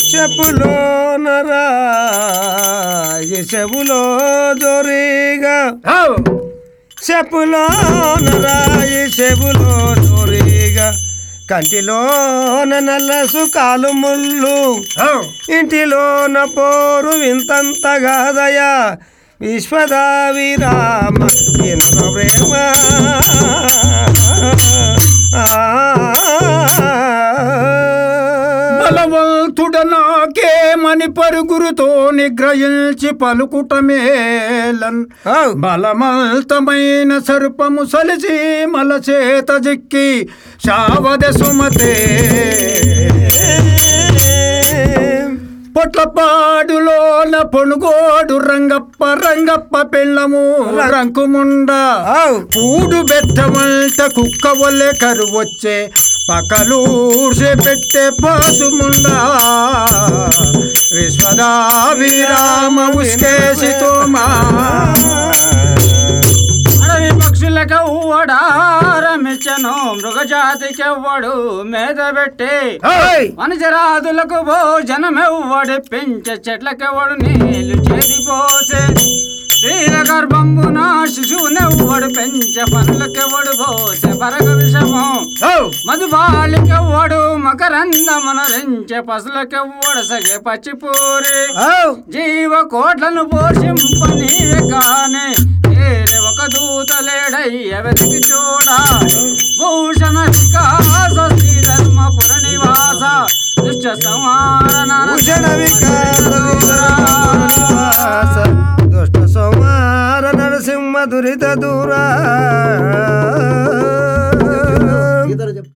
చెప్పులో నరా చెవులో జోరీగా చెప్పులో నరాయి చెవులో జోరీగా కంటిలోన నల్ల సుకాలు ముళ్ళు ఇంటిలోన పోరు వింతంత గాదయ విశ్వదా విరామ ఎన్నో ప్రేమ బలవంతుడ నాకేమని పరుగురుతో నిగ్రహించి పలుకుటమేలన్ బలమంతమైన సర్పము సలిసి మల చేత జిక్కి శావద సుమతే పొట్లపాడులోన పొనుగోడు రంగప్ప రంగప్ప పెళ్ళము రంకుముండ కూడు బెట్టమంట కుక్క వల్లే కరువొచ్చే పకలూర్సే పెట్టే పాసుముండా విశ్వదా విరామ ఉస్కేసితోమా అడవి పక్షులకు ఓడారమిచ్చను మృగజాతికెవ్వడు మీద పెట్టి వనజరాదులకు భోజనమెవ్వడి పెంచ చెట్లకెవ్వడు నీళ్లు చేదిపోసే స్త్రీల గర్భంబున శిశువునెవ్వడు పెంచ పనులకెవ్వడు పోసే పరగ విషము మధుబాలికెవ్వడు మకరందమున రెంచె పసులకెవ్వడు సగే పచ్చిపూరి జీవ కోట్లను పోషింప నీవే కానే వేరే ఒక దూత లేడయ్య వెతికి చూడ భూషణ వికాస శ్రీ ధర్మపుర నివాస దుష్ట సంహారణ భూషణ వికార విశ్వాస దుష్ట సోమార నరసింహ దురిత దూరా